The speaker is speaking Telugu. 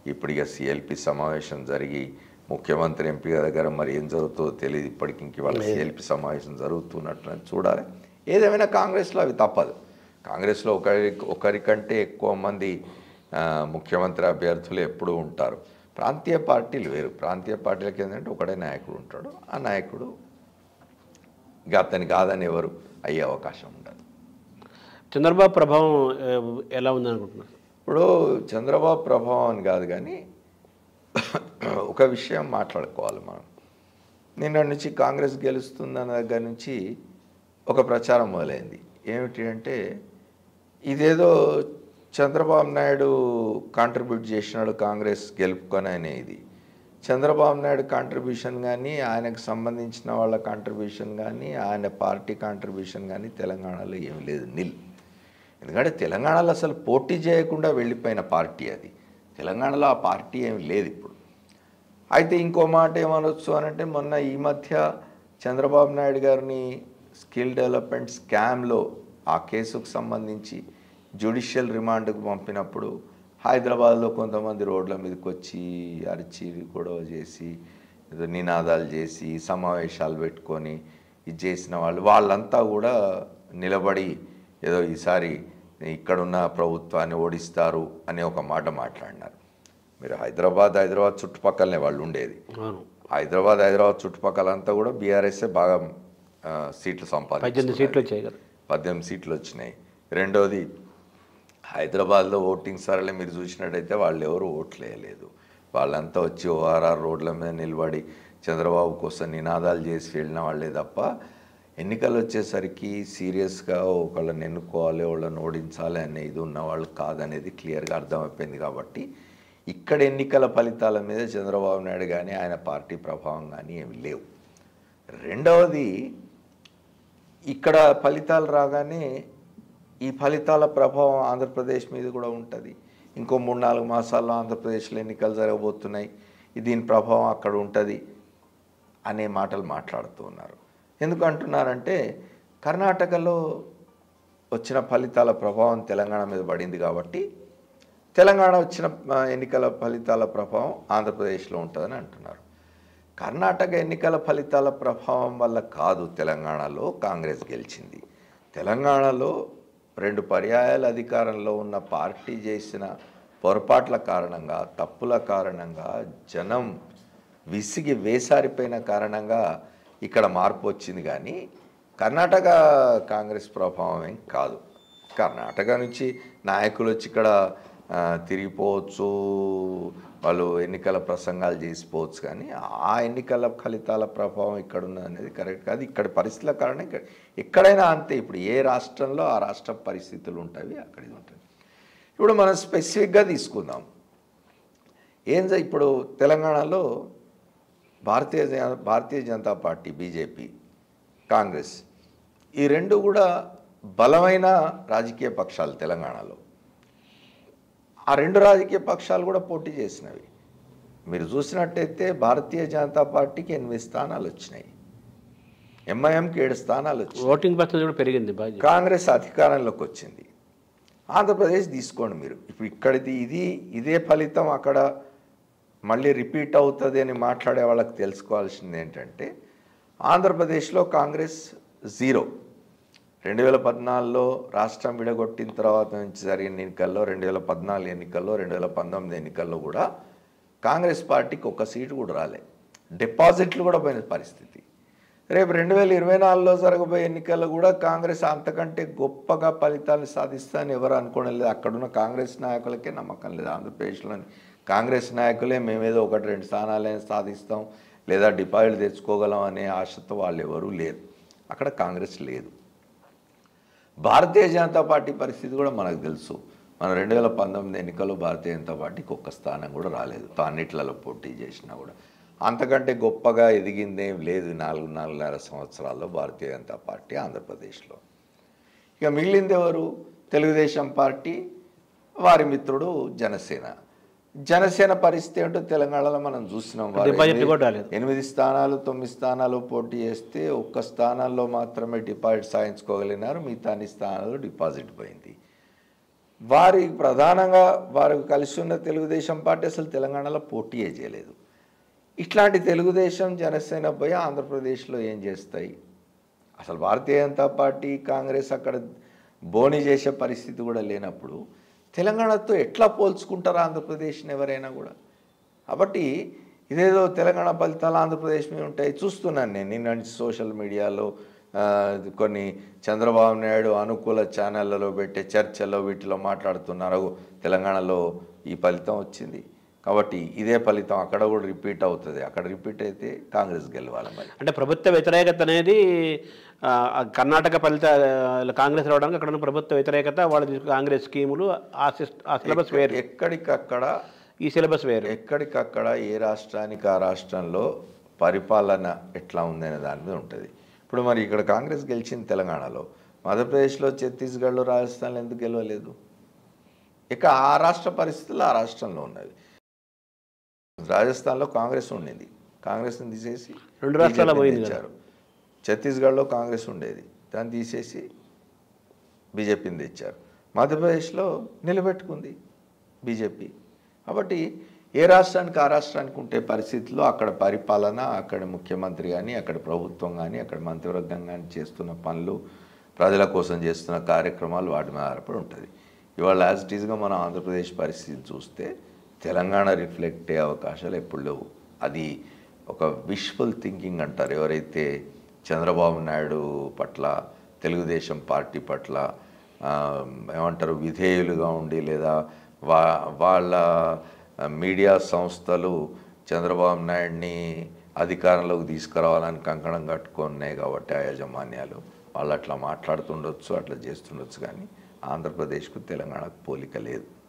ఇప్పుడు ఇక సిఎల్పి సమావేశం జరిగి ముఖ్యమంత్రి ఎంపీ దగ్గర మరి ఏం జరుగుతుందో తెలియదు ఇప్పటికి ఇంక వాళ్ళ సిఎల్పి సమావేశం జరుగుతున్నట్టు చూడాలి ఏదేమైనా కాంగ్రెస్లో అవి తప్పదు కాంగ్రెస్లో ఒకరి ఒకరికంటే ఎక్కువ మంది ఆ, ముఖ్యమంత్రి అభ్యర్థులు ఎప్పుడూ ఉంటారు ప్రాంతీయ పార్టీలు వేరు ప్రాంతీయ పార్టీలకి ఏంటంటే ఒకడే నాయకుడు ఉంటాడు ఆ నాయకుడు ఇక అతని కాదని ఎవరు అయ్యే అవకాశం ఉండదు చంద్రబాబు ప్రభావం ఏ, ఎలా ఉందనుకుంటున్నారు ఇప్పుడు చంద్రబాబు ప్రభావం అని కాదు కానీ ఒక విషయం మాట్లాడుకోవాలి మనం నిన్న నుంచి కాంగ్రెస్ గెలుస్తుందన్న దగ్గర నుంచి ఒక ప్రచారం మొదలైంది ఏమిటి అంటే ఇదేదో చంద్రబాబు నాయుడు కాంట్రిబ్యూట్ చేసినాడు కాంగ్రెస్ గెలుపుకొని అనేది చంద్రబాబు నాయుడు కాంట్రిబ్యూషన్ కానీ ఆయనకు సంబంధించిన వాళ్ళ కాంట్రిబ్యూషన్ కానీ ఆయన పార్టీ కాంట్రిబ్యూషన్ కానీ తెలంగాణలో ఏమీ లేదు నిల్ ఎందుకంటే తెలంగాణలో అసలు పోటీ చేయకుండా వెళ్ళిపోయిన పార్టీ అది తెలంగాణలో ఆ పార్టీ ఏమి లేదు ఇప్పుడు అయితే ఇంకో మాట ఏమనొచ్చు అనంటే మొన్న ఈ మధ్య చంద్రబాబు నాయుడు గారిని స్కిల్ డెవలప్మెంట్ స్కామ్లో ఆ కేసుకు సంబంధించి జ్యుడిషియల్ రిమాండ్కు పంపినప్పుడు హైదరాబాద్లో కొంతమంది రోడ్ల మీదకి వచ్చి అరిచి గొడవ చేసి ఏదో నినాదాలు చేసి సమావేశాలు పెట్టుకొని ఇది చేసిన వాళ్ళు వాళ్ళంతా కూడా నిలబడి ఏదో ఈసారి ఇక్కడున్న ప్రభుత్వాన్ని ఓడిస్తారు అనే ఒక మాట మాట్లాడినారు మీరు హైదరాబాద్ హైదరాబాద్ చుట్టుపక్కలనే వాళ్ళు ఉండేది అవును హైదరాబాద్ హైదరాబాద్ చుట్టుపక్కలంతా కూడా బీఆర్ఎస్ఏ బాగా ఆ, సీట్లు సంపాదించింది పద్దెనిమిది సీట్లు వచ్చాయి కదా పద్దెనిమిది సీట్లు వచ్చినాయి రెండోది హైదరాబాద్లో ఓటింగ్ సరళి మీరు చూసినట్టయితే వాళ్ళు ఎవరు ఓట్లు వేయలేదు వాళ్ళంతా వచ్చి ఓఆర్ఆర్ రోడ్ల మీద నిలబడి చంద్రబాబు కోసం నినాదాలు చేసి వెళ్ళిన వాళ్ళే తప్ప ఎన్నికలు వచ్చేసరికి సీరియస్గా ఒకళ్ళని ఎన్నుకోవాలి వాళ్ళని ఓడించాలి అనే ఇది ఉన్న వాళ్ళు కాదనేది క్లియర్గా అర్థమైపోయింది కాబట్టి ఇక్కడ ఎన్నికల ఫలితాల మీద చంద్రబాబు నాయుడు కానీ ఆయన పార్టీ ప్రభావం కానీ ఏమి లేవు రెండవది ఇక్కడ ఫలితాలు రాగానే ఈ ఫలితాల ప్రభావం ఆంధ్రప్రదేశ్ మీద కూడా ఉంటుంది ఇంకో మూడు నాలుగు మాసాల్లో ఆంధ్రప్రదేశ్లో ఎన్నికలు జరగబోతున్నాయి ఈ దీని ప్రభావం అక్కడ ఉంటుంది అనే మాటలు మాట్లాడుతూ ఉన్నారు ఎందుకు అంటున్నారంటే కర్ణాటకలో వచ్చిన ఫలితాల ప్రభావం తెలంగాణ మీద పడింది కాబట్టి తెలంగాణ వచ్చిన ఆ, ఎన్నికల ఫలితాల ప్రభావం ఆంధ్రప్రదేశ్లో ఉంటుందని అంటున్నారు కర్ణాటక ఎన్నికల ఫలితాల ప్రభావం వల్ల కాదు తెలంగాణలో కాంగ్రెస్ గెలిచింది తెలంగాణలో రెండు పర్యాయాల అధికారంలో ఉన్న పార్టీ చేసిన పొరపాట్ల కారణంగా తప్పుల కారణంగా జనం విసిగి వేసారిపోయిన కారణంగా ఇక్కడ మార్పు వచ్చింది కానీ కర్ణాటక కాంగ్రెస్ ప్రభావం ఏం కాదు కర్ణాటక నుంచి నాయకులు వచ్చి ఇక్కడ ఆ, తిరిగిపోవచ్చు వాళ్ళు ఎన్నికల ప్రసంగాలు చేసిపోవచ్చు కానీ ఆ ఎన్నికల ఫలితాల ప్రభావం ఇక్కడ ఉన్నది అనేది కరెక్ట్ కాదు ఇక్కడ పరిస్థితుల కారణం ఇక్కడ ఎక్కడైనా అంతే ఇప్పుడు ఏ రాష్ట్రంలో ఆ రాష్ట్ర పరిస్థితులు ఉంటాయి అక్కడ ఇది ఉంటుంది ఇప్పుడు మనం స్పెసిఫిక్గా తీసుకుందాం ఏం జ- ఇప్పుడు తెలంగాణలో భారతీయ జన- భారతీయ జనతా పార్టీ బీజేపీ కాంగ్రెస్ ఈ రెండు కూడా బలమైన రాజకీయ పక్షాలు తెలంగాణలో ఆ రెండు రాజకీయ పక్షాలు కూడా పోటీ చేసినవి మీరు చూసినట్టయితే భారతీయ జనతా పార్టీకి ఎనిమిది స్థానాలు వచ్చినాయి ఎంఐఎంకి ఏడు స్థానాలు వచ్చినాయి ఓటింగ్ పర్సెంట్ కూడా పెరిగింది బాగా కాంగ్రెస్ అధికారంలోకి వచ్చింది ఆంధ్రప్రదేశ్ తీసుకోండి మీరు ఇప్పుడు ఇక్కడిది ఇది ఇదే ఫలితం అక్కడ మళ్ళీ రిపీట్ అవుతుంది అని మాట్లాడే వాళ్ళకి తెలుసుకోవాల్సింది ఏంటంటే ఆంధ్రప్రదేశ్లో కాంగ్రెస్ జీరో రెండు వేల పద్నాలుగులో రాష్ట్రం విడగొట్టిన తర్వాత నుంచి జరిగిన ఎన్నికల్లో రెండు వేల పద్నాలుగు ఎన్నికల్లో రెండు వేల పంతొమ్మిది ఎన్నికల్లో కూడా కాంగ్రెస్ పార్టీకి ఒక్క సీటు కూడా రాలే డిపాజిట్లు కూడా పోయిన పరిస్థితి రేపు రెండు వేల ఇరవై నాలుగులో జరగబోయే ఎన్నికల్లో కూడా కాంగ్రెస్ అంతకంటే గొప్పగా ఫలితాలు సాధిస్తారని ఎవరు అనుకోవడం లేదు అక్కడున్న కాంగ్రెస్ నాయకులకే నమ్మకం లేదు ఆంధ్రప్రదేశ్లోని కాంగ్రెస్ నాయకులే మేమేదో ఒకటి రెండు స్థానాలే సాధిస్తాం లేదా డిపాజిట్ తెచ్చుకోగలం అనే ఆశతో వాళ్ళు ఎవరూ లేరు అక్కడ కాంగ్రెస్ లేదు భారతీయ జనతా పార్టీ పరిస్థితి కూడా మనకు తెలుసు మన రెండు వేల పంతొమ్మిది ఎన్నికల్లో భారతీయ జనతా పార్టీకి ఒక్క స్థానం కూడా రాలేదు అన్నిట్లలో పోటీ చేసినా కూడా అంతకంటే గొప్పగా ఎదిగిందేం లేదు ఈ నాలుగు నాలుగున్నర సంవత్సరాల్లో భారతీయ జనతా పార్టీ ఆంధ్రప్రదేశ్లో ఇక మిగిలింది ఎవరు తెలుగుదేశం పార్టీ వారి మిత్రుడు జనసేన జనసేన పరిస్థితి ఏంటో తెలంగాణలో మనం చూసినాం వారు డిపాజిట్లు ఎనిమిది- కూడా రాలేదు. ఎనిమిది స్థానాలు తొమ్మిది స్థానాలు పోటీ చేస్తే ఒక్క స్థానాల్లో మాత్రమే డిపాజిట్ సాధించుకోగలిగినారు మిగతా అన్ని స్థానాల్లో డిపాజిట్ పోయింది వారి ప్రధానంగా వారు కలిసి ఉన్న తెలుగుదేశం పార్టీ అసలు తెలంగాణలో పోటీయే చేయలేదు ఇట్లాంటి తెలుగుదేశం జనసేన పోయి ఆంధ్రప్రదేశ్లో ఏం చేస్తాయి అసలు భారతీయ జనతా పార్టీ కాంగ్రెస్ అక్కడ బోని చేసే పరిస్థితి కూడా లేనప్పుడు తెలంగాణతో ఎట్లా పోల్చుకుంటారు ఆంధ్రప్రదేశ్ని ఎవరైనా కూడా కాబట్టి ఇదేదో తెలంగాణ ఫలితాలు ఆంధ్రప్రదేశ్ మీద ఉంటాయి చూస్తున్నాను నేను నిన్న నుంచి సోషల్ మీడియాలో ఆ, కొన్ని చంద్రబాబు నాయుడు అనుకూల ఛానళ్ళలో పెట్టే చర్చల్లో వీటిలో మాట్లాడుతున్నారు తెలంగాణలో ఈ ఫలితం వచ్చింది కాబట్టి ఇదే ఫలితం అక్కడ కూడా రిపీట్ అవుతుంది అక్కడ రిపీట్ అయితే కాంగ్రెస్ గెలవాలి మరి అంటే ప్రభుత్వ వ్యతిరేకత అనేది ఆ, ఆ కర్ణాటక ఫలిత ఆ, కాంగ్రెస్ రావడానికి అక్కడ ఉన్న ప్రభుత్వ వ్యతిరేకత వాళ్ళ తీసుకు- కాంగ్రెస్ స్కీములు ఆ సిస్- ఆ సిలబస్ వేరు ఎక్కడికక్కడ ఈ సిలబస్ వేరు ఎక్కడికక్కడ ఏ రాష్ట్రానికి ఆ రాష్ట్రంలో పరిపాలన ఎట్లా ఉందనే దాని మీద ఉంటుంది ఇప్పుడు మరి ఇక్కడ కాంగ్రెస్ గెలిచింది తెలంగాణలో మధ్యప్రదేశ్లో ఛత్తీస్గఢ్లో రాజస్థాన్లో ఎందుకు గెలవలేదు ఇక ఆ రాష్ట్ర పరిస్థితులు ఆ రాష్ట్రంలో ఉన్నది రాజస్థాన్లో కాంగ్రెస్ ఉండింది కాంగ్రెస్ని తీసేసి రెండు రాష్ట్రాల్లో BJP ని పోయింది కదా. తెచ్చారు ఛత్తీస్గఢ్లో కాంగ్రెస్ ఉండేది దాన్ని తీసేసి బీజేపీని తెచ్చారు మధ్యప్రదేశ్లో నిలబెట్టుకుంది బీజేపీ కాబట్టి ఏ రాష్ట్రానికి ఆ రాష్ట్రానికి ఉంటే పరిస్థితుల్లో అక్కడ పరిపాలన అక్కడ ముఖ్యమంత్రి కానీ అక్కడ ప్రభుత్వం కానీ అక్కడ మంత్రివర్గం కానీ చేస్తున్న పనులు ప్రజల కోసం చేస్తున్న కార్యక్రమాలు వాటి మీద ఆధారపడి ఉంటుంది ఇవాళ యాజ్ ఇట్ ఈస్గా మనం ఆంధ్రప్రదేశ్ పరిస్థితి చూస్తే తెలంగాణ రిఫ్లెక్ట్ అయ్యే అవకాశాలు ఎప్పుడు లేవు అది ఒక విష్ఫుల్ థింకింగ్ అంటారు ఎవరైతే చంద్రబాబు నాయుడు పట్ల తెలుగుదేశం పార్టీ పట్ల ఆ, ఏమంటారు విధేయులుగా ఉండి లేదా వా వాళ్ళ ఆ, మీడియా సంస్థలు చంద్రబాబు నాయుడిని అధికారంలోకి తీసుకురావాలని కంకణం కట్టుకున్నాయి కాబట్టి ఆ యాజమాన్యాలు వాళ్ళు అట్లా మాట్లాడుతుండొచ్చు అట్లా చేస్తుండొచ్చు కానీ ఆంధ్రప్రదేశ్కు తెలంగాణకు పోలిక లేదు